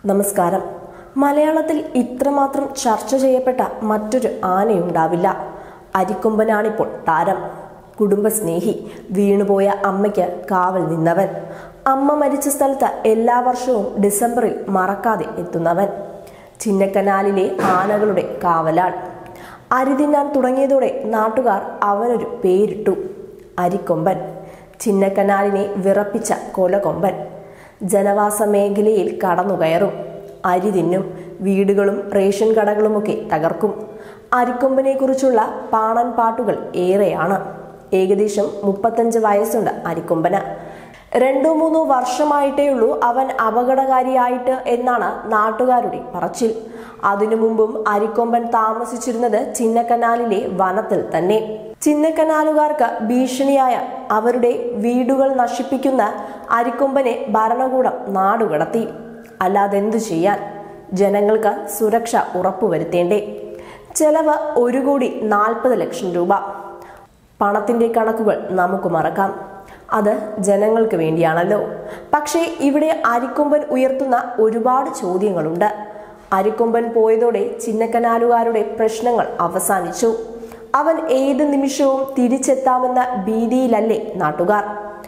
നമസ്കാരം മലയാളത്തിൽ ഇത്രമാത്രം ചർച്ച ചെയ്യപ്പെട്ട മറ്റൊരു ആനയുണ്ടാവില്ല അരിക്കൊമ്പനാണിപ്പോൾ താരം കുടുംബസ്നേഹി വീണുപോയ അമ്മയ്ക്ക് കാവൽ നിന്നവൻ അമ്മ മരിച്ച സ്ഥലത്ത് എല്ലാ വർഷവും ഡിസംബറിൽ മറക്കാതെ എത്തുന്നവൻ ചിന്നക്കനാലിലെ ആനകളുടെ കാവലാൾ അരി തിന്നാൻ തുടങ്ങിയതോടെ നാട്ടുകാർ അവനൊരു പേരിട്ടു അരിക്കൊമ്പൻ ചിന്നക്കനാലിനെ വിറപ്പിച്ച കൊലകൊമ്പൻ ജനവാസ മേഖലയിൽ കടന്നുകയറും അരി തിന്നും വീടുകളും റേഷൻ കടകളുമൊക്കെ തകർക്കും അരിക്കൊമ്പനെ കുറിച്ചുള്ള പാണൻ പാട്ടുകൾ ഏറെയാണ് ഏകദേശം മുപ്പത്തഞ്ച് വയസ്സുണ്ട് അരിക്കൊമ്പന് രണ്ടോ മൂന്നോ വർഷമായിട്ടേ ഉള്ളൂ അവൻ അപകടകാരിയായിട്ട് എന്നാണ് നാട്ടുകാരുടെ പറച്ചിൽ അതിനു മുമ്പും അരിക്കൊമ്പൻ താമസിച്ചിരുന്നത് ചിന്നക്കനാലിലെ വനത്തിൽ തന്നെ ചിന്നക്കനാലുകാർക്ക് ഭീഷണിയായ അവരുടെ വീടുകൾ നശിപ്പിക്കുന്ന അരിക്കൊമ്പനെ ഭരണകൂടം നാടുകടത്തി അല്ലാതെന്തു ചെയ്യാൻ ജനങ്ങൾക്ക് സുരക്ഷ ഉറപ്പുവരുത്തേണ്ടേ ചെലവ് ഒരു കോടി നാൽപ്പത് ലക്ഷം രൂപ പണത്തിന്റെ കണക്കുകൾ നമുക്ക് മറക്കാം അത് ജനങ്ങൾക്ക് വേണ്ടിയാണല്ലോ പക്ഷേ ഇവിടെ അരിക്കൊമ്പൻ ഉയർത്തുന്ന ഒരുപാട് ചോദ്യങ്ങളുണ്ട് അരിക്കൊമ്പൻ പോയതോടെ ചിന്നക്കനാലുകാരുടെ പ്രശ്നങ്ങൾ അവസാനിച്ചു അവൻ ഏത് നിമിഷവും തിരിച്ചെത്താമെന്ന ഭീതിയിലല്ലേ നാട്ടുകാർ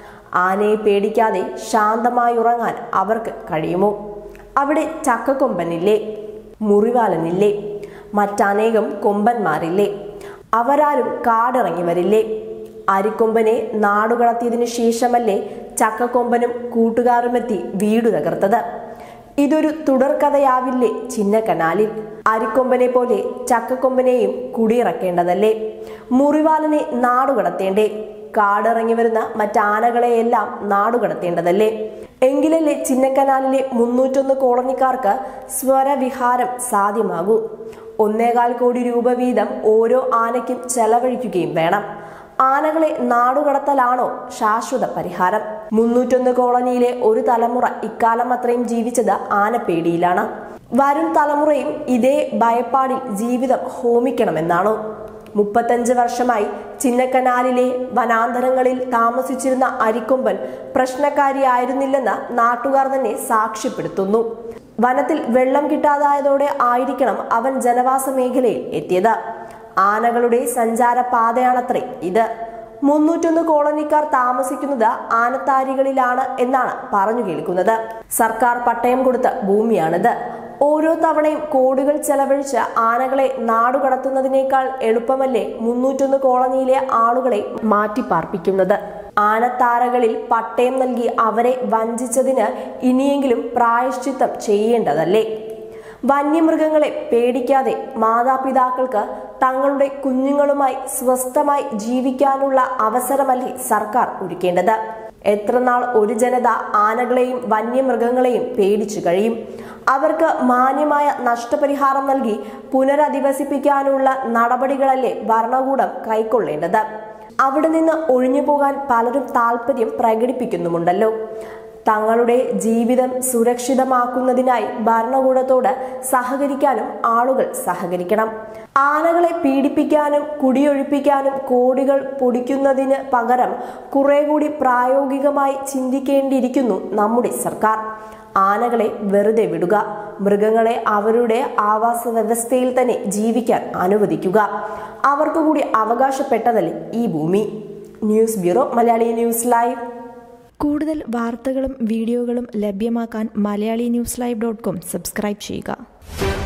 ആനയെ പേടിക്കാതെ ശാന്തമായി ഉറങ്ങാൻ അവർക്ക് കഴിയുമോ അവിടെ ചക്കക്കൊമ്പനില്ലേ മുറിവാലനില്ലേ മറ്റനേകം കൊമ്പന്മാരില്ലേ അവരാരും കാടിറങ്ങി വരില്ലേ അരിക്കൊമ്പനെ നാടുകടത്തിയതിനു ശേഷമല്ലേ ചക്കക്കൊമ്പനും കൂട്ടുകാരുമെത്തി വീടു തകർത്തത് ഇതൊരു തുടർക്കഥയാവില്ലേ ചിന്നക്കനാലിൽ അരിക്കൊമ്പനെ പോലെ ചക്കക്കൊമ്പനെയും കുടിയിറക്കേണ്ടതല്ലേ മുറിവാലനെ നാടുകടത്തേണ്ടേ കാടിറങ്ങി വരുന്ന മറ്റാനകളെയെല്ലാം നാടുകടത്തേണ്ടതല്ലേ എങ്കിലല്ലേ ചിന്നക്കനാലിലെ മുന്നൂറ്റൊന്ന് കോളനിക്കാർക്ക് സ്വരവിഹാരം സാധ്യമാകൂ ഒന്നേകാൽ കോടി രൂപ വീതം ഓരോ ആനയ്ക്കും ചെലവഴിക്കുകയും വേണം ആനകളെ നാടുകടത്തലാണോ ശാശ്വത പരിഹാരം മുന്നൂറ്റൊന്ന് കോളനിയിലെ ഒരു തലമുറ ഇക്കാലം അത്രയും ജീവിച്ചത് ആനപ്പേടിയിലാണ് വരും തലമുറയും ഇതേ ഭയപ്പാടിൽ ജീവിതം ഹോമിക്കണമെന്നാണോ മുപ്പത്തഞ്ച് വർഷമായി ചിന്നക്കനാലിലെ വനാന്തരങ്ങളിൽ താമസിച്ചിരുന്ന അരിക്കൊമ്പൻ പ്രശ്നക്കാരിയായിരുന്നില്ലെന്ന് നാട്ടുകാർ തന്നെ സാക്ഷ്യപ്പെടുത്തുന്നു വനത്തിൽ വെള്ളം കിട്ടാതായതോടെ ആയിരിക്കണം അവൻ ജനവാസ മേഖലയിൽ എത്തിയത് ആനകളുടെ സഞ്ചാര പാതയാണത്രേ ഇത് മുന്നൂറ്റൊന്ന് കോളനിക്കാർ താമസിക്കുന്നത് ആനത്താരികളിലാണ് എന്നാണ് പറഞ്ഞു കേൾക്കുന്നത് സർക്കാർ പട്ടയം കൊടുത്ത ഭൂമിയാണിത് ഓരോ തവണയും കോടികൾ ചെലവഴിച്ച് ആനകളെ നാടുകടത്തുന്നതിനേക്കാൾ എളുപ്പമല്ലേ മുന്നൂറ്റൊന്ന് കോളനിയിലെ ആളുകളെ മാറ്റിപ്പാർപ്പിക്കുന്നത് ആനത്താരകളിൽ പട്ടയം നൽകി അവരെ വഞ്ചിച്ചതിന് ഇനിയെങ്കിലും പ്രായശ്ചിത്തം ചെയ്യേണ്ടതല്ലേ വന്യമൃഗങ്ങളെ പേടിക്കാതെ മാതാപിതാക്കൾക്ക് തങ്ങളുടെ കുഞ്ഞുങ്ങളുമായി സ്വസ്ഥമായി ജീവിക്കാനുള്ള അവസരമല്ലേ സർക്കാർ ഒരുക്കേണ്ടത് എത്രനാൾ ഒരു ജനത ആനകളെയും വന്യമൃഗങ്ങളെയും പേടിച്ചു കഴിയും അവർക്ക് മാന്യമായ നഷ്ടപരിഹാരം നൽകി പുനരധിവസിപ്പിക്കാനുള്ള നടപടികളല്ലേ ഭരണകൂടം കൈക്കൊള്ളേണ്ടത് അവിടെ നിന്ന് ഒഴിഞ്ഞു പോകാൻ പലരും താല്പര്യം പ്രകടിപ്പിക്കുന്നുമുണ്ടല്ലോ തങ്ങളുടെ ജീവിതം സുരക്ഷിതമാക്കുന്നതിനായി ഭരണകൂടത്തോട് സഹകരിക്കാനും ആളുകൾ സഹകരിക്കണം ആനകളെ പീഡിപ്പിക്കാനും കുടിയൊഴിപ്പിക്കാനും കോടികൾ പൊടിക്കുന്നതിന് പകരം കുറെ കൂടി പ്രായോഗികമായി ചിന്തിക്കേണ്ടിയിരിക്കുന്നു നമ്മുടെ സർക്കാർ ആനകളെ വെറുതെ വിടുക മൃഗങ്ങളെ അവരുടെ ആവാസ വ്യവസ്ഥയിൽ തന്നെ ജീവിക്കാൻ അനുവദിക്കുക അവർക്ക് കൂടി അവകാശപ്പെട്ടതല്ലേ ഈ ഭൂമി news bureau Malayali news live കൂടുതൽ വാർത്തകളും വീഡിയോകളും ലഭ്യമാക്കാൻ Malayali news live dot com subscribe ചെയ്യുക